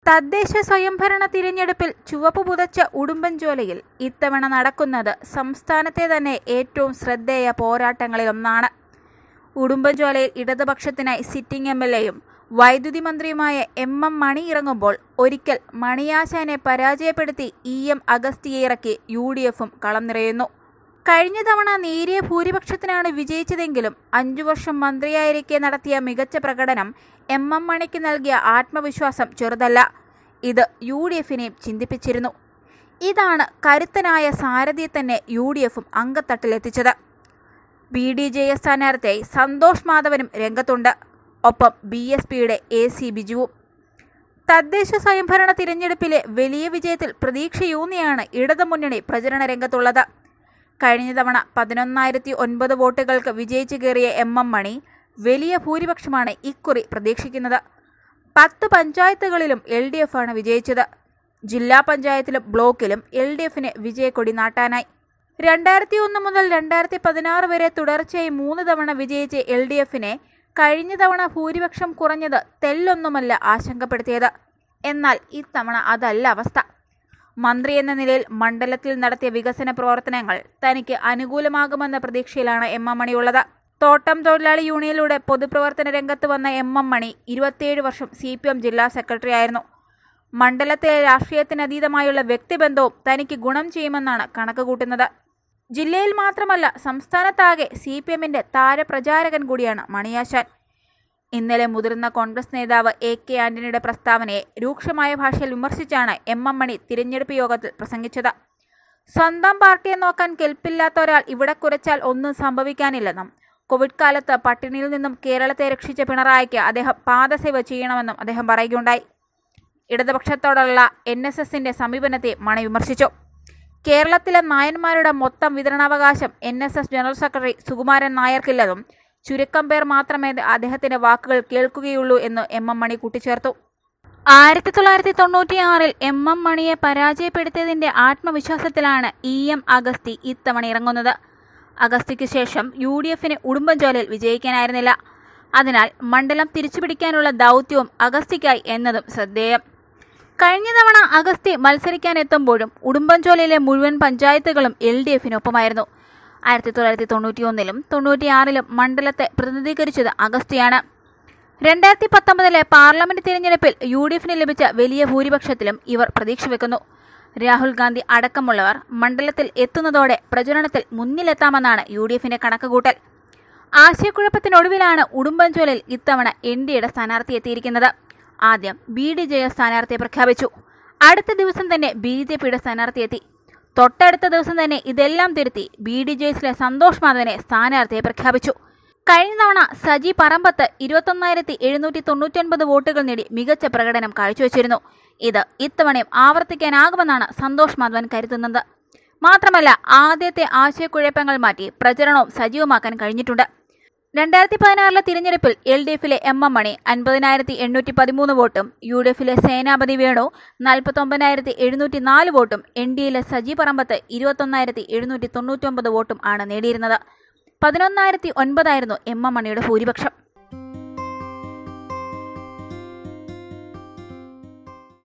തദ്ദേശ സ്വയംഭരണ തിരഞ്ഞെടുപ്പിൽ ചുവപ്പ് പുതച്ച ഉടുമ്പൻചോലയിൽ ഇത്തവണ നടക്കുന്നത് സംസ്ഥാനത്തെ തന്നെ ഏറ്റവും ശ്രദ്ധേയ പോരാട്ടങ്ങളിലൊന്നാണ് ഉടുമ്പൻചോലയിൽ ഇടതുപക്ഷത്തിനായി സിറ്റിംഗ് എം എൽ എയും വൈദ്യുതി മന്ത്രിയുമായ എം എം മണി ഇറങ്ങുമ്പോൾ ഒരിക്കൽ മണിയാശാനെ പരാജയപ്പെടുത്തി ഇ എം അഗസ്തിയെ ഇറക്കി യു ഡി എഫും കളം നിറയുന്നു കഴിഞ്ഞ തവണ നേരിയ ഭൂരിപക്ഷത്തിനാണ് വിജയിച്ചതെങ്കിലും അഞ്ചു വർഷം മന്ത്രിയായിരിക്കെ നടത്തിയ മികച്ച പ്രകടനം എം എം മണിക്ക് നൽകിയ ആത്മവിശ്വാസം ചെറുതല്ല ഇത് യു ഡി എഫിനെയും ചിന്തിപ്പിച്ചിരുന്നു ഇതാണ് കരുത്തനായ സാരഥിയെ തന്നെ യു ഡി എഫും അങ്കത്തട്ടിലെത്തിച്ചത് ബി ഡി ജെ എസ് സ്ഥാനാർത്ഥിയായി സന്തോഷ് മാധവനും രംഗത്തുണ്ട് ഒപ്പം ബി എസ് പിയുടെ എ സി ബിജുവും തദ്ദേശ സ്വയംഭരണ തിരഞ്ഞെടുപ്പിലെ വലിയ വിജയത്തിൽ പ്രതീക്ഷയൂന്നിയാണ് ഇടതുമുന്നണി പ്രചരണ രംഗത്തുള്ളത് കഴിഞ്ഞ തവണ പതിനൊന്നായിരത്തി ഒൻപത് വോട്ടുകൾക്ക് വിജയിച്ചു കയറിയ എം എം മണി വലിയ ഭൂരിപക്ഷമാണ് ഇക്കുറി പ്രതീക്ഷിക്കുന്നത് പത്ത് പഞ്ചായത്തുകളിലും എൽ ഡി എഫ് ആണ് വിജയിച്ചത് ജില്ലാ പഞ്ചായത്തിലും ബ്ലോക്കിലും എൽ ഡി എഫിന് വിജയക്കൊടി നാട്ടാനായി രണ്ടായിരത്തി ഒന്ന് മുതൽ രണ്ടായിരത്തി പതിനാറ് വരെ തുടർച്ചയായി മൂന്ന് തവണ വിജയിച്ച എൽ ഡി എഫിനെ കഴിഞ്ഞ തവണ ഭൂരിപക്ഷം കുറഞ്ഞത് തെല്ലൊന്നുമല്ല ആശങ്കപ്പെടുത്തിയത് എന്നാൽ ഇത്തവണ അതല്ല അവസ്ഥ മന്ത്രി എന്ന നിലയിൽ മണ്ഡലത്തിൽ നടത്തിയ വികസന പ്രവർത്തനങ്ങൾ തനിക്ക് അനുകൂലമാകുമെന്ന പ്രതീക്ഷയിലാണ് എം എം മണിയുള്ളത് തോട്ടം തൊഴിലാളി യൂണിയനിലൂടെ പൊതുപ്രവർത്തന രംഗത്ത് വന്ന എം എം മണി ഇരുപത്തിയേഴ് വർഷം സി പി എം ജില്ലാ സെക്രട്ടറി ആയിരുന്നു മണ്ഡലത്തിലെ രാഷ്ട്രീയത്തിനതീതമായുള്ള വ്യക്തിബന്ധവും തനിക്ക് ഗുണം ചെയ്യുമെന്നാണ് കണക്ക് കൂട്ടുന്നത് ജില്ലയിൽ മാത്രമല്ല സംസ്ഥാനത്താകെ സി പി എമ്മിന്റെ താരപ്രചാരകൻ കൂടിയാണ് മണിയാശാൻ ഇന്നലെ മുതിർന്ന കോൺഗ്രസ് നേതാവ് എ കെ ആന്റണിയുടെ പ്രസ്താവനയെ രൂക്ഷമായ ഭാഷയിൽ വിമർശിച്ചാണ് എം എം മണി തിരഞ്ഞെടുപ്പ് യോഗത്തിൽ പ്രസംഗിച്ചത് സ്വന്തം പാർട്ടിയെ നോക്കാൻ കെൽപ്പില്ലാത്ത ഒരാൾ ഇവിടെ കുരച്ചാൽ ഒന്നും സംഭവിക്കാനില്ലെന്നും കോവിഡ് കാലത്ത് പട്ടിണിയിൽ നിന്നും കേരളത്തെ രക്ഷിച്ച പിണറായിക്ക് അദ്ദേഹം പാദസേവ ചെയ്യണമെന്നും അദ്ദേഹം പറയുകയുണ്ടായി ഇടതുപക്ഷത്തോടുള്ള എൻ എസ് എസിന്റെ സമീപനത്തെ മണി വിമർശിച്ചു കേരളത്തിലെ നായന്മാരുടെ മൊത്തം വിതരണാവകാശം N S S general secretary Sukumaran നായർക്കില്ലെന്നും ചുരുക്കം പേർ മാത്രമേ അദ്ദേഹത്തിന്റെ വാക്കുകൾ കേൾക്കുകയുള്ളൂ എന്ന് എം എം മണി കൂട്ടിച്ചേർത്തു ആയിരത്തി തൊള്ളായിരത്തി തൊണ്ണൂറ്റിയാറിൽ എം എം മണിയെ പരാജയപ്പെടുത്തിയതിന്റെ ആത്മവിശ്വാസത്തിലാണ് ഇ എം അഗസ്തി ഇത്തവണ ഇറങ്ങുന്നത് അഗസ്തിക്ക് ശേഷം യു ഡി എഫിന് ഉടുമ്പൻചോലയിൽ വിജയിക്കാനായിരുന്നില്ല അതിനാൽ മണ്ഡലം തിരിച്ചുപിടിക്കാനുള്ള ദൗത്യവും അഗസ്തിക്കായി എന്നതും ശ്രദ്ധേയം കഴിഞ്ഞ തവണ അഗസ്തി മത്സരിക്കാനെത്തുമ്പോഴും ഉടുമ്പൻചോലയിലെ മുഴുവൻ പഞ്ചായത്തുകളും എൽ ഡി എഫിനൊപ്പമായിരുന്നു ആയിരത്തി തൊള്ളായിരത്തി തൊണ്ണൂറ്റിയൊന്നിലും തൊണ്ണൂറ്റിയാറിലും മണ്ഡലത്തെ പ്രതിനിധീകരിച്ചത് അഗസ്തിയാണ് രണ്ടായിരത്തി പത്തൊമ്പതിലെ പാർലമെന്റ് തിരഞ്ഞെടുപ്പിൽ യു ഡി എഫിന് ലഭിച്ച വലിയ ഭൂരിപക്ഷത്തിലും ഇവർ പ്രതീക്ഷ വെക്കുന്നു രാഹുൽ ഗാന്ധി അടക്കമുള്ളവർ മണ്ഡലത്തിൽ എത്തുന്നതോടെ പ്രചരണത്തിൽ മുന്നിലെത്താമെന്നാണ് യു ഡി എഫിന്റെ കണക്കുകൂട്ടൽ ആശയക്കുഴപ്പത്തിനൊടുവിലാണ് ഉടുമ്പൻചോലയിൽ ഇത്തവണ എൻ ഡിയുടെ സ്ഥാനാർത്ഥി എത്തിയിരിക്കുന്നത് ആദ്യം ബി ഡി ജെ എസ് സ്ഥാനാർത്ഥിയെ പ്രഖ്യാപിച്ചു അടുത്ത ദിവസം തന്നെ ബി ജെ പിയുടെ സ്ഥാനാർത്ഥി എത്തി തൊട്ടടുത്ത ദിവസം തന്നെ ഇതെല്ലാം തിരുത്തി ബി ഡി ജെ എസിലെ സന്തോഷ് മാധവനെ സ്ഥാനാർത്ഥിയെ പ്രഖ്യാപിച്ചു കഴിഞ്ഞ തവണ സജി പറമ്പത്ത് ഇരുപത്തൊന്നായിരത്തി എഴുന്നൂറ്റി തൊണ്ണൂറ്റൊൻപത് വോട്ടുകൾ നേടി മികച്ച പ്രകടനം കാഴ്ചവെച്ചിരുന്നു ഇത് ഇത്തവണയും ആവർത്തിക്കാനാകുമെന്നാണ് സന്തോഷ് മാധവൻ കരുതുന്നത് മാത്രമല്ല ആദ്യത്തെ ആശയക്കുഴപ്പങ്ങൾ മാറ്റി പ്രചരണവും സജീവമാക്കാൻ കഴിഞ്ഞിട്ടുണ്ട് രണ്ടായിരത്തി പതിനാറിലെ തിരഞ്ഞെടുപ്പിൽ എൽ ഡി എഫിലെ എം എം മണി അൻപതിനായിരത്തി എണ്ണൂറ്റി പതിമൂന്ന് വോട്ടും യു ഡി എഫിലെ സേനാപതി വേണു നാൽപ്പത്തൊമ്പതിനായിരത്തി എഴുന്നൂറ്റി നാല് വോട്ടും എൻ ഡി എയിലെ സജി പറമ്പത്ത് ഇരുപത്തൊന്നായിരത്തി എഴുന്നൂറ്റി തൊണ്ണൂറ്റൊമ്പത് വോട്ടും ആണ് നേടിയിരുന്നത് പതിനൊന്നായിരത്തി ഒൻപതായിരുന്നു എം എം മണിയുടെ ഭൂരിപക്ഷം